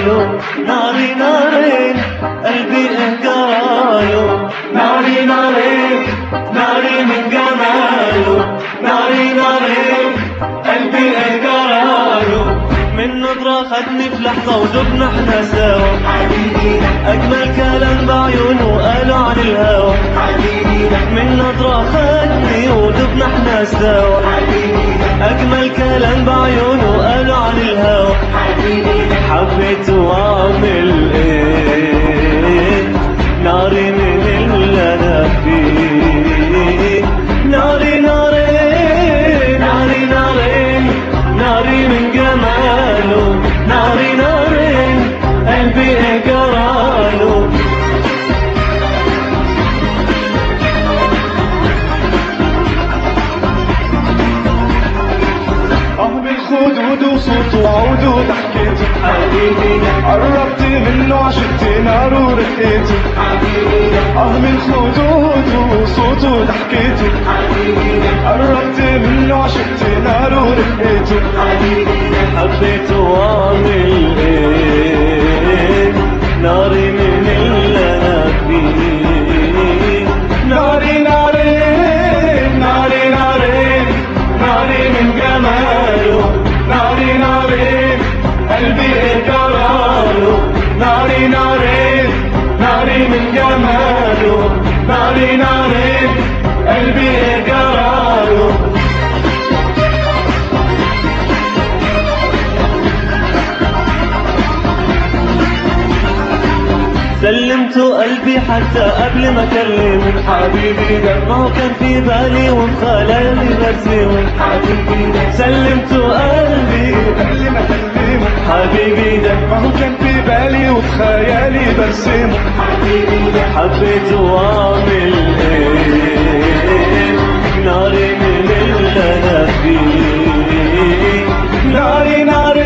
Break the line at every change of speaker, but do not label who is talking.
جماله ناري نارين قلبي انقراله ناري نارين ناري من جماله ناري نارين قلبي انقراله من نظرة خدني في لحظة ودبنا احنا سوا أجمل كلام بعيونه قالوا عن الهوى من نظرة خدني ودبنا احنا سوا أجمل كلام بعيونه قالوا عن الهوى حبيت وأعمل إيه ناري من اللي أنا فيه ناري ناري ناري ناري ناري من جماله ناري ناري قلبي إجراله
اه بالخدود وصوت وعود وضحكته
حبيبي
قربت منه عشقت نار ورقيته اه من خدود وصوت وضحكته قربت منه عشقت نار ورقيته
حبيت واعمل ايه ناري من اللي انا فيه
ناري ناري ناري ناري ناري من جماله ناري ناري قلبي قراره ناري ناري ناري من جماله ناري ناري قلبي قراره
سلمت قلبي حتى قبل ما اكلمك
حبيبي ده
ما هو كان في بالي وخيالي برسمك
حبيبي ده
سلمت قلبي
قبل ما اكلمك
حبيبي ده
ما هو كان في بالي وفي خيالي برسمه
حبيت واعمل ايه ناري من اللي انا فيه
ناري ناري